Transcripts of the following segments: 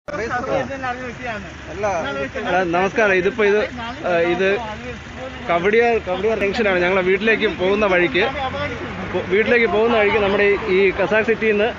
എടാ, നമസ്കാരം ഇതിപ്പോ ഇത് ആ, ഇത് കവടിയാർ കവടിയാർ ജംഗ്ഷനാണ് ഞങ്ങളെ വീട്ടിലേക്ക് പോകുന്ന വഴിക്ക് പോ- വീട്ടിലേക്ക് പോകുന്ന വഴിക്ക് നമ്മുടെ ഈ- ഈ കസാഖ് സിറ്റിയിൽ നിന്ന്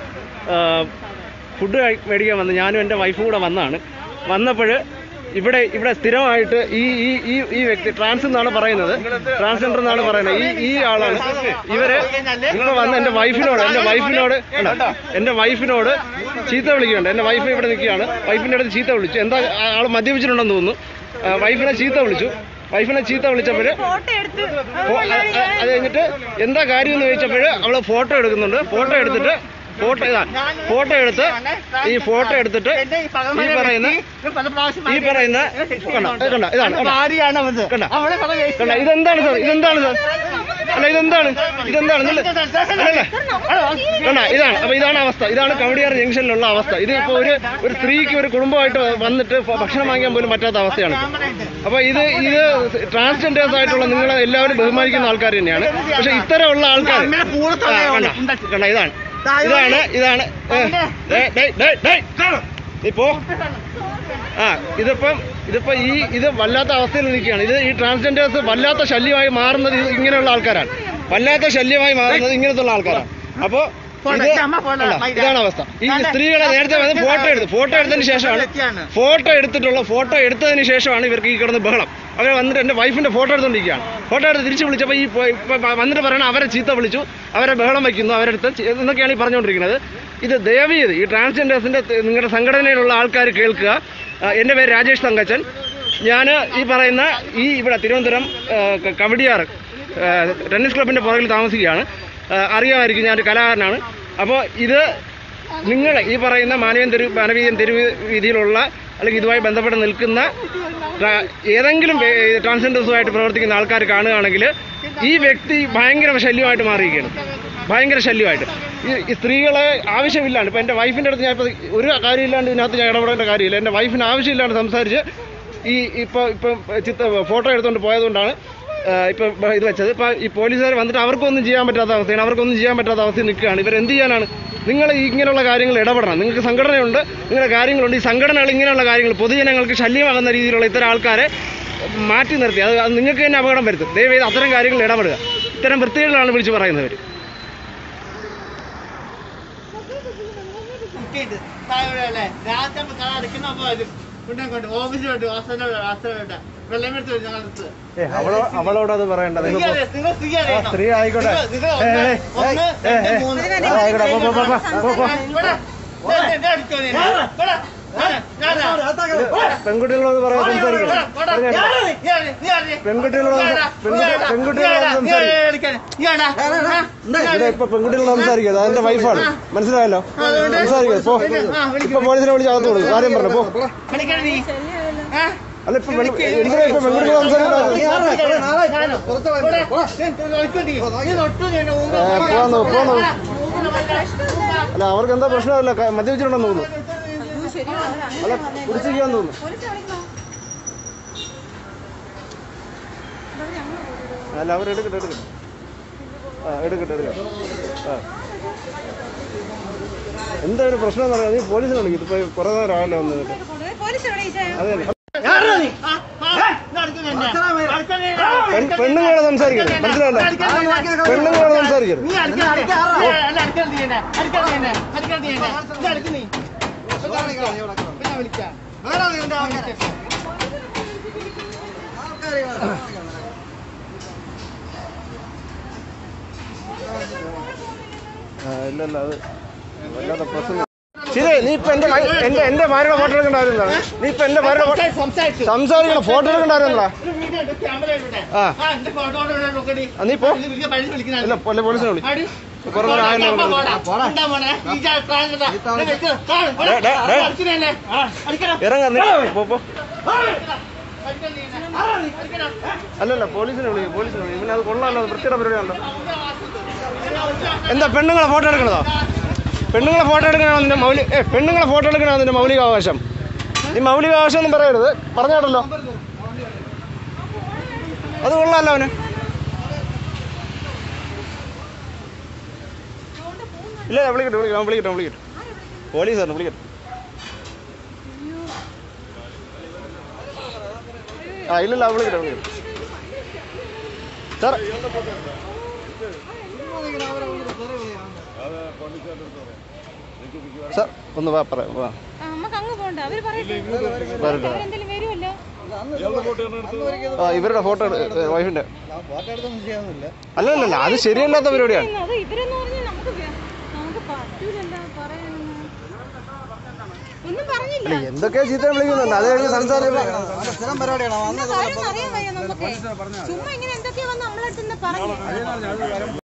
ഫുഡ് മേടിക്കാൻ വന്ന് ഞാനും എൻ്റെ വൈഫും കൂടെ വന്നാണ് വന്നപ്പോൾ ഇവിടെ ഇവിടെ സ്ഥിരമായിട്ട് ഈ ഈ ഈ ഈ വ്യക്തി ട്രാൻസ് എന്നാണ് പറയുന്നത് ട്രാൻസ്ജെൻഡർ എന്നാണ് പറയുന്നത് ഈ ഈ ആളാണ് ഇവര് ഇപ്പൊ വന്ന് എൻ്റെ വൈഫിനോട് എൻ്റെ വൈഫിനോട് കണ്ടോ? എൻ്റെ വൈഫിനോട് ചീത്ത വിളിക്കുന്നുണ്ട് എൻ്റെ വൈഫ് ഇവിടെ നിൽക്കുകയാണ് വൈഫിൻ്റെ അടുത്ത് ചീത്ത വിളിച്ചു എന്താ ആൾ മദ്യപിച്ചിട്ടുണ്ടെന്ന് തോന്നുന്നു ആ, വൈഫിനെ ചീത്ത വിളിച്ചു വൈഫിനെ ചീത്ത വിളിച്ചപ്പോൾ ഫോട്ടോ എടുത്ത് അത് കഴിഞ്ഞിട്ട് എന്താ കാര്യം എന്ന് ചോദിച്ചപ്പോൾ അവള് ഫോട്ടോ എടുക്കുന്നുണ്ട് ഫോട്ടോ എടുത്തിട്ട് ഫോട്ടോ ഇതാ ഫോട്ടോ എടുത്ത് ഈ ഫോട്ടോ എടുത്തിട്ട് ഈ പറയുന്ന ഈ പറയുന്ന കണ്ട കണ്ട ഇതാണ് കണ്ടോ? ഭാര്യയാണ് അവത് കണ്ടോ? അവളെ പല വേസ്റ്റ് കണ്ട ഇതെന്താണ് സാർ ഇതെന്താണ് സാർ അല്ല ഇതെന്താണ് ഇതെന്താണ് നിങ്ങൾ അല്ലല്ല കണ്ട ഇതാണ് അപ്പൊ ഇതാണ് അവസ്ഥ ഇതാണ് കവടിയാർ ജംഗ്ഷനിലുള്ള അവസ്ഥ ഇത് ഇപ്പൊ ഒരു ഒരു സ്ത്രീക്ക് ഒരു കുടുംബമായിട്ട് വന്നിട്ട് ഫ- ഭക്ഷണം വാങ്ങിക്കാൻ പോലും പറ്റാത്ത അവസ്ഥയാണ് അപ്പൊ ഇത് ഇത് ട്രാൻസ്ജെൻഡേഴ്സ് ആയിട്ടുള്ള നിങ്ങളെ എല്ലാവരും ബഹുമാനിക്കുന്ന ആൾക്കാർ തന്നെയാണ് പക്ഷെ ഇത്തരമുള്ള ആൾക്കാർ അമ്മയുടെ പൂരത്തോടെ ആ, അവള് കണ്ട കണ്ട ഇതാണ് ഇതാണ് ഇതാണ് ഏ, ഡേയ്, ഡേയ്, ഡേയ്, ഡേയ്. ഇപ്പോ ആ ഇതിപ്പം ഇതിപ്പോ ഈ ഇത് വല്ലാത്ത അവസ്ഥയിൽ നിൽക്കുകയാണ് ഇത് ഈ ട്രാൻസ്ജെൻഡേഴ്സ് വല്ലാത്ത ശല്യമായി മാറുന്നത് ഇത് ഇങ്ങനെയുള്ള ആൾക്കാരാണ് വല്ലാത്ത ശല്യമായി മാറുന്നത് ഇങ്ങനത്തുള്ള ആൾക്കാരാണ് അപ്പോ ഇത് കണ്ടോ? ഇതാണ് അവസ്ഥ ഈ സ്ത്രീകളെ നേരത്തെ വന്ന് ഫോട്ടോ എടുത്ത് ഫോട്ടോ എടുത്തതിന് ശേഷമാണ് ഫോട്ടോ എടുത്തിട്ടുള്ള ഫോട്ടോ എടുത്തതിന് ശേഷമാണ് ഇവർക്ക് ഈ കിടന്ന് ബഹളം അവർ വന്നിട്ട് എൻ്റെ വൈഫിന്റെ ഫോട്ടോ എടുത്തോണ്ടിരിക്കുകയാണ് ഫോട്ടോ എടുത്ത് തിരിച്ച് വിളിച്ചപ്പോൾ ഈ പോ- ഇപ്പൊ വന്നിട്ട് പറയണം അവരെ ചീത്ത വിളിച്ചു അവരെ ബഹളം വയ്ക്കുന്നു അവരെടുത്ത് ചി- എന്നൊക്കെയാണ് ഈ പറഞ്ഞുകൊണ്ടിരിക്കുന്നത് ഇത് ദയവ് ചെയ്ത് ഈ ട്രാൻസ്ജെൻഡേഴ്സിന്റെ നിങ്ങളുടെ സംഘടനയിലുള്ള ആൾക്കാർ കേൾക്കുക ആ, എൻ്റെ പേര് രാജേഷ് തങ്കച്ചൻ ഞാൻ ഈ പറയുന്ന ഈ ഇവിടെ തിരുവനന്തപുരം ആ, ക- കവടിയാർ ആ, ടെന്നീസ് ക്ലബിന്റെ പുറകിൽ താമസിക്കുകയാണ് ആ, അറിയാമായിരിക്കും ഞാനൊരു കലാകാരനാണ് അപ്പോൾ ഇത് നിങ്ങൾ ഈ പറയുന്ന മാനവീയൻ തെരുവ് മാനവീയൻ തെരുവ് വീതിയിലുള്ള അല്ലെങ്കിൽ ഇതുമായി ബന്ധപ്പെട്ട് നിൽക്കുന്ന ട്രാ- ഏതെങ്കിലും വേ- ട്രാൻസ്ജെൻഡേഴ്സുമായിട്ട് പ്രവർത്തിക്കുന്ന ആൾക്കാർ കാണുകയാണെങ്കിൽ ഈ വ്യക്തി ഭയങ്കര ശല്യമായിട്ട് മാറിയിരിക്കുകയാണ് ഭയങ്കര ശല്യമായിട്ട് ഈ ഈ സ്ത്രീകളെ ആവശ്യമില്ലാണ്ട് ഇപ്പം എൻ്റെ വൈഫിൻ്റെ അടുത്ത് ഞാൻ ഇപ്പോൾ ഒരു കാര്യമില്ലാണ്ട് ഇതിനകത്ത് ഞാൻ ഇടപെടേണ്ട കാര്യമില്ല എൻ്റെ വൈഫിന് ആവശ്യമില്ലാണ്ട് സംസാരിച്ച് ഈ ഇപ്പോൾ ഇപ്പം ചിത്ര ഫോട്ടോ എടുത്തുകൊണ്ട് പോയതുകൊണ്ടാണ് ഇപ്പം ഇത് വെച്ചത് ഇപ്പം ഈ പോലീസുകാർ വന്നിട്ട് അവർക്കൊന്നും ചെയ്യാൻ പറ്റാത്ത അവസ്ഥയാണ് അവർക്കൊന്നും ചെയ്യാൻ പറ്റാത്ത അവസ്ഥയിൽ നിൽക്കുകയാണ് ഇവർ എന്ത് ചെയ്യാനാണ് നിങ്ങൾ ഇങ്ങനെയുള്ള കാര്യങ്ങൾ ഇടപെടണം നിങ്ങൾക്ക് സംഘടനയുണ്ട് നിങ്ങളുടെ കാര്യങ്ങളുണ്ട് ഈ സംഘടനകൾ ഇങ്ങനെയുള്ള കാര്യങ്ങൾ പൊതുജനങ്ങൾക്ക് ശല്യമാകുന്ന രീതിയിലുള്ള ഇത്തരം ആൾക്കാരെ മാറ്റി നിർത്തി അത് അത് നിങ്ങൾക്ക് തന്നെ അപകടം വരുത്തും ദയവേത് അത്തരം കാര്യങ്ങൾ ഇടപെടുക ഇത്തരം വൃത്തികളിലാണ് വിളിച്ച് പറയുന്നവർ രാത്രി കട അടയ്ക്കുന്ന പോലും കൊണ്ട് ഓഫീസിലോട്ട് വാസനോട്ട് വാസനോട്ട് വെള്ളമെടുത്ത് വരും ഞങ്ങളടുത്ത് അവളോ അവളോട് അത് പറയണ്ട നിങ്ങൾ സ്ത്രീ അറിയാം, നിങ്ങൾ സ്ത്രീ അറിയണം. സ്ത്രീ ആയിക്കോട്ടെ നിങ്ങൾ- നിങ്ങൾ ഏ, ഒന്ന്, ഏ, ഒന്ന്, ഏ, രണ്ട്, ഏ, മൂന്ന്. ആ, ആയിക്കോട്ടെ പോ, പോ, പോ, പോ, പോ, പോ. ഇവിടെ, ദേ, ദേ, ദേ അടിച്ചോ നീ എന്നെ. ഇവിടെ, ഞാനാ, ഞാനാ. പെൺകുട്ടികളോട് പറയാൻ സംസാരിക്കണം ഇവിടെ, ഇവിടെ. പറഞ്ഞേക്കാം. നീ ആര്? നീ ആര്? നീ ആര്? പെൺകുട്ടികളോട് നീ ആരാ? പെൺകുട്ടി- നീ ആരാ? പെൺകുട്ടികളോട് നീ ആരാ? നീ സംസാരിക്ക്. ആരാ എടുക്കാൻ? നീ ആരാ? ആ? നീ ആര്? ഇവിടെ ഇപ്പൊ പെൺകുട്ടികളോട് സംസാരിക്കുക അതിന്റെ വൈഫാണ് മനസ്സിലായല്ലോ അതുകൊണ്ട് സംസാരിക്കുക പോ ആ, വിളിക്ക്, ഇപ്പൊ പോലീസിനെ വിളിച്ച് അകത്ത് കൊടുക്കും കാര്യം പറഞ്ഞു പോ വിളിക്കണ നീ. ആ? അല്ല ഇപ്പൊ പെൺ- എന്തിനാ ഇപ്പൊ പെൺകുട്ടികൾ സംസാരിക്കുന്നത് ഇവിടെ, വിളിക്ക് നീ. നീ തൊട്ടു നീ എന്നെ മുമ്പ് ഏ, പോന്നു, പോന്നു. ആ, മൂന്ന് വല്ല. അല്ല അവർക്ക് എന്താ പ്രശ്നമില്ല ക- മദ്യപിച്ചിട്ടുണ്ടെന്ന് തോന്നുന്നു അല്ല കുടിച്ചിരിക്കാന്ന് തോന്നുന്നു അല്ല അവർ എടുക്കട്ടെ എടുക്കട്ടെ ആ എടുക്കട്ടെ എടുക്കട്ടെ ആ എന്താ ഒരു പ്രശ്നം എന്ന് പറയാം നീ പോലീസിനെ വിളിക്കും ഇതിപ്പോ കുറെ നേരം ആയല്ലോ വന്ന് നിന്നിട്ട്. അതെ അതെ. ആരാ നീ? ആ, ആ, ഇത് അടിക്കണ എന്നെ. അടിക്കണ എന്നെ. പെൺ- പെണ്ണുങ്ങളെ സംസാരിക്കരുത് മനസ്സിലായല്ലോ പെണ്ണുങ്ങളോട് സംസാരിക്കരുത് നീ അടിക്കണ, അടിക്കണ. നീ അല്ല, അടിക്കണ നീ എന്നെ. അടിക്കണ നീ എന്നെ. അടിക്കണ നീ എന്നെ. ഇത് അടിക്ക് നീ. പിന്നെ വിളിക്കാം. ആ, ഇല്ല ഇല്ല അത് വല്ലാത്ത പ്രശ്നം ശരി നീ ഇപ്പൊ എന്റെ വൈ- എന്റെ എന്റെ ഭാര്യയുടെ ഫോട്ടോ എടുക്കേണ്ട കാര്യം എന്താണ് നീ ഇപ്പൊ എന്റെ ഭാര്യയുടെ ഫോട്ടോ സംസാരിച്ചു സംസാരിക്കണം ഫോട്ടോ എടുക്കേണ്ട കാര്യം എന്താ ഒരു വീഡിയോ എടുത്ത് ക്യാമറ എടുക്കട്ടെ. ആ. ആ, എന്റെ ഫോട്ടോ ഇവിടെ നോക്കടി. ആ, നീ പോ ഇത് വിളിക്കാൻ പഴയ വിളിക്കുന്ന ഇല്ല പോലെ പോലീസിനെ വിളി ആടി. കുറെ നേരം ആയല്ലോ പോടാ, ഇവിടെ. പോടാ. എന്താ മോനെ? ഈ ജാ- കാണണ്ട. ദേ വെക്ക്. കാണ്. ഡേ, ഡേ, ഡേ. അടിക്കണ എന്നെ. അടിക്കണം. ഇറങ്ങാ നീ പോ പോ അടിക്കണ നീ എന്നെ. അടിക്കണം. അല്ലല്ല പോലീസിനെ വിളി പോലീസിനെ വിളി പിന്നെ അത് കൊള്ളാമല്ലോ അത് വൃത്തിയുടെ പരിപാടിയാണല്ലോ എന്താ പെണ്ണുങ്ങളെ ഫോട്ടോ എടുക്കണതോ പെണ്ണുങ്ങളെ ഫോട്ടോ എടുക്കണോ നിന്റെ മൗലി ഏ പെണ്ണുങ്ങളെ ഫോട്ടോ എടുക്കണോ നിന്റെ മൗലികാവകാശം നീ മൗലികാവകാശം ഒന്നും പറയരുത് പറഞ്ഞാട്ടല്ലോ അത് കൊള്ളാമല്ലോ അവന് ഇല്ല വിളിക്കട്ടെ വിളിക്കട്ടെ അവൻ വിളിക്കട്ടെ അവൻ വിളിക്കട്ടെ പോലീസാണ് വിളിക്കട്ടെ ആ ഇല്ലല്ല വിളിക്കട്ടെ വിളിക്കട്ടെ സാർ സാർ ഒന്ന് വാ പറയാം വാ ആ, നമുക്ക് അങ്ങ് പോണ്ട അവര് പറയട്ടെ വരട്ടെ. അവരെന്തെങ്കിലും വരുമല്ലോ ആ ഇവരുടെ ഫോട്ടോ വൈഫിന്റെ അല്ല അല്ല അല്ല അത് ശരിയല്ലാത്ത പരിപാടിയാണ് അത് ഇവരെന്ന് പറഞ്ഞാൽ നമുക്ക് വേ- നമുക്ക് പറ്റൂലല്ലോ പറയാനൊന്നും ഒന്നും പറഞ്ഞില്ല എന്തൊക്കെയാ ചീത്ത വിളിക്കുന്നുണ്ട് അത് കഴിഞ്ഞ് സംസാരിക്കുമ്പോ എന്താ കാര്യം അറിയാൻ വയ്യ നമുക്ക് ചുമ്മാ ഇങ്ങനെ എന്തൊക്കെയാ വന്ന് നമ്മളടുത്ത് പറഞ്ഞു